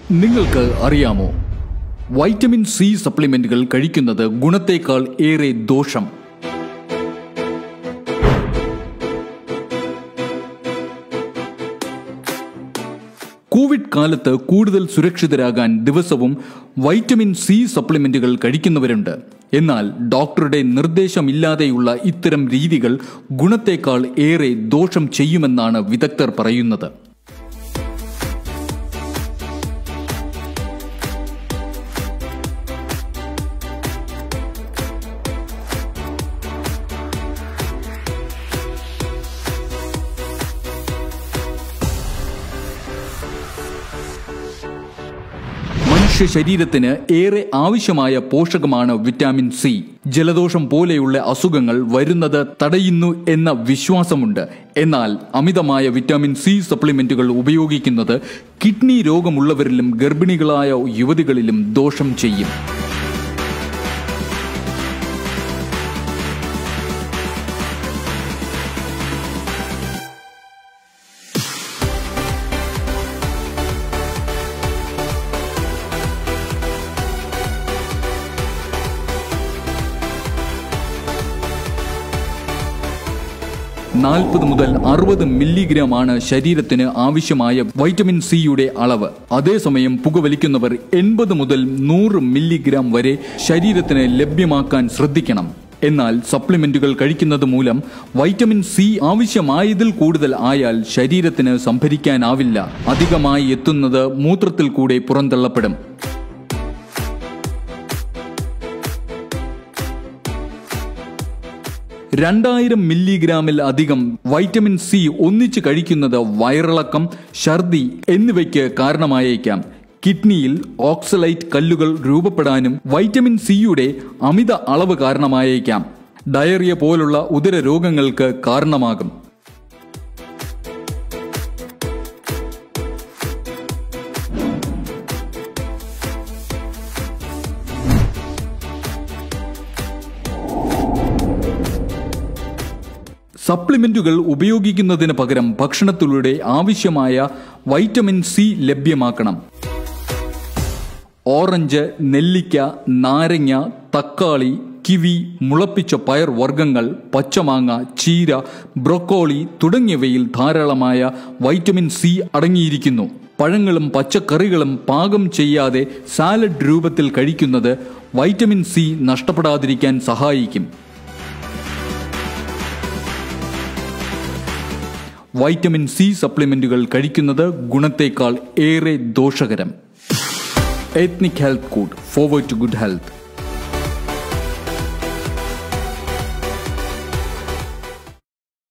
നിങ്ങൾക്ക് അറിയാമോ vitamin C സപ്ലിമെന്റുകൾ കഴിക്കുന്നത് ഗുണത്തേക്കാൾ ഏറെ ദോഷം കോവിഡ് കാലത്ത് കൂടുതൽ സുരക്ഷിതരാകാൻ ദിവസവും വൈറ്റമിൻ സി സപ്ലിമെന്റുകൾ കഴിക്കുന്നവരുണ്ട് എന്നാൽ ഡോക്ടറുടെ നിർദ്ദേശമില്ലാതെയുള്ള ഇത്തരം രീതികൾ ഗുണത്തേക്കാൾ ഏറെ ദോഷം ചെയ്യുമെന്നാണ് വിദഗ്ധർ പറയുന്നത് മനുഷ്യ ശരീരത്തിന് ഏറെ ആവശ്യമായ പോഷകമാണ് വിറ്റാമിൻ സി ജലദോഷം പോലെയുള്ള അസുഖങ്ങൾ വരുന്നത് തടയുന്നു എന്ന വിശ്വാസമുണ്ട് എന്നാൽ അമിതമായ വിറ്റാമിൻ സി സപ്ലിമെന്റുകൾ ഉപയോഗിക്കുന്നത് കിഡ്നി രോഗമുള്ളവരിലും ഗർഭിണികളായ യുവതികളിലും ദോഷം ചെയ്യും നാൽപ്പത് മുതൽ അറുപത് മില്ലിഗ്രാം ആണ് ശരീരത്തിന് ആവശ്യമായ വൈറ്റമിൻ സിയുടെ അളവ് അതേസമയം പുകവലിക്കുന്നവർ എൺപത് മുതൽ നൂറ് മില്ലിഗ്രാം വരെ ശരീരത്തിന് ലഭ്യമാക്കാൻ ശ്രദ്ധിക്കണം എന്നാൽ സപ്ലിമെന്റുകൾ കഴിക്കുന്നത് മൂലം വൈറ്റമിൻ സി ആവശ്യമായതിൽ കൂടുതൽ ആയാൽ ശരീരത്തിന് സംഭരിക്കാനാവില്ല അധികമായി എത്തുന്നത് മൂത്രത്തിൽ കൂടെ പുറന്തള്ളപ്പെടും രണ്ടായിരം മില്ലിഗ്രാമിൽ അധികം വൈറ്റമിൻ സി ഒന്നിച്ച് കഴിക്കുന്നത് വയറിളക്കം ഛർദി എന്നിവയ്ക്ക് കാരണമായേക്കാം കിഡ്നിയിൽ ഓക്സലൈറ്റ് കല്ലുകൾ രൂപപ്പെടാനും വൈറ്റമിൻ സിയുടെ അമിത അളവ് കാരണമായേക്കാം ഡയറിയ പോലുള്ള ഉദര രോഗങ്ങൾക്ക് കാരണമാകും സപ്ലിമെന്റുകൾ ഉപയോഗിക്കുന്നതിന് പകരം ഭക്ഷണത്തിലൂടെ ആവശ്യമായ വൈറ്റമിൻ സി ലഭ്യമാക്കണം ഓറഞ്ച് നെല്ലിക്ക നാരങ്ങ തക്കാളി കിവി മുളപ്പിച്ച പയർ വർഗ്ഗങ്ങൾ പച്ചമാങ്ങ ചീര ബ്രൊക്കോളി തുടങ്ങിയവയിൽ ധാരാളമായ വൈറ്റമിൻ സി അടങ്ങിയിരിക്കുന്നു പഴങ്ങളും പച്ചക്കറികളും പാകം ചെയ്യാതെ സാലഡ് രൂപത്തിൽ കഴിക്കുന്നത് വൈറ്റമിൻ സി നഷ്ടപ്പെടാതിരിക്കാൻ സഹായിക്കും വൈറ്റമിൻ സി സപ്ലിമെന്റുകൾ കഴിക്കുന്നത് ഗുണത്തേക്കാൾ ഏറെ ദോഷകരം ethnic health code forward to good health